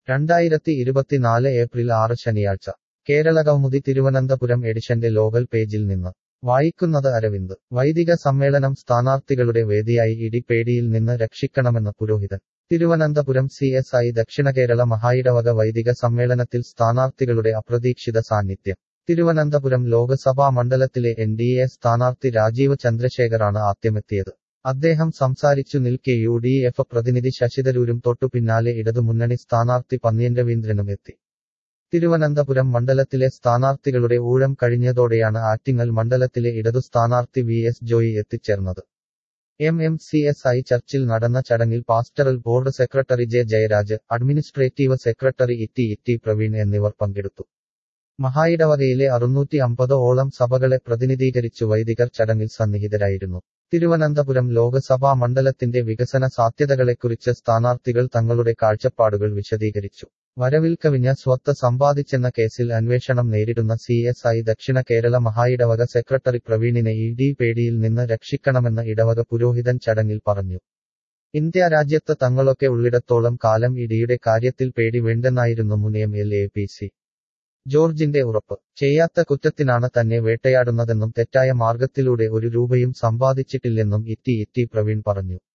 രണ്ടായിരത്തി ഇരുപത്തിനാല് ഏപ്രിൽ ആറ് ശനിയാഴ്ച കേരളകൗമുദി തിരുവനന്തപുരം എഡിഷന്റെ ലോകൽ പേജിൽ നിന്ന് വായിക്കുന്നത് അരവിന്ദ് വൈദിക സമ്മേളനം സ്ഥാനാർത്ഥികളുടെ വേദിയായി ഇടിപ്പേടിയിൽ നിന്ന് രക്ഷിക്കണമെന്ന് പുരോഹിതൻ തിരുവനന്തപുരം സി എസ് ഐ ദക്ഷിണകേരള മഹായിടവക വൈദിക സമ്മേളനത്തിൽ സ്ഥാനാർത്ഥികളുടെ അപ്രതീക്ഷിത സാന്നിധ്യം തിരുവനന്തപുരം ലോക്സഭാ മണ്ഡലത്തിലെ എൻ ഡി എ സ്ഥാനാർത്ഥി രാജീവ് ചന്ദ്രശേഖറാണ് ആദ്യമെത്തിയത് അദ്ദേഹം സംസാരിച്ചു നിൽക്കെ യു ഡി എഫ് പ്രതിനിധി ശശിതരൂരും തൊട്ടുപിന്നാലെ ഇടതുമുന്നണി സ്ഥാനാർത്ഥി പന്ന്യൻ രവീന്ദ്രനും എത്തി തിരുവനന്തപുരം മണ്ഡലത്തിലെ സ്ഥാനാർത്ഥികളുടെ ഊഴം കഴിഞ്ഞതോടെയാണ് ആറ്റിങ്ങൽ മണ്ഡലത്തിലെ ഇടതു സ്ഥാനാർത്ഥി വി എസ് ജോയി എത്തിച്ചേർന്നത് M M C S I ചർച്ചിൽ നടന്ന ചടങ്ങിൽ pastoral board secretary J Jayaraj administrative secretary ഇറ്റി ഇറ്റി പ്രവീൺ എന്നിവർ പങ്കെടുത്തു മഹായിടവകയിലെ അറുന്നൂറ്റി അമ്പത് ഓളം സഭകളെ പ്രതിനിധീകരിച്ചു വൈദികർ ചടങ്ങിൽ സന്നിഹിതരായിരുന്നു തിരുവനന്തപുരം ലോക്സഭാ മണ്ഡലത്തിന്റെ വികസന സാധ്യതകളെക്കുറിച്ച് സ്ഥാനാർത്ഥികൾ തങ്ങളുടെ കാഴ്ചപ്പാടുകൾ വിശദീകരിച്ചു വരവിൽ കവിഞ്ഞ സ്വത്ത് സമ്പാദിച്ചെന്ന കേസിൽ അന്വേഷണം നേരിടുന്ന സി എസ് ഐ ദക്ഷിണ കേരള മഹായിടവക സെക്രട്ടറി പ്രവീണിനെ ഇ ഡി പേടിയിൽ നിന്ന് രക്ഷിക്കണമെന്ന് ഇടവക പുരോഹിതൻ ചടങ്ങിൽ പറഞ്ഞു ഇന്ത്യ രാജ്യത്ത് തങ്ങളൊക്കെ ഉള്ളിടത്തോളം കാലം ഇഡിയുടെ കാര്യത്തിൽ പേടി വേണ്ടെന്നായിരുന്നു മുൻ M L A P C ജോർജിന്റെ ഉറപ്പ് ചെയ്യാത്ത കുറ്റത്തിനാണ് തന്നെ വേട്ടയാടുന്നതെന്നും തെറ്റായ മാർഗത്തിലൂടെ ഒരു രൂപയും സമ്പാദിച്ചിട്ടില്ലെന്നും ഇറ്റി ഇറ്റി പ്രവീൺ പറഞ്ഞു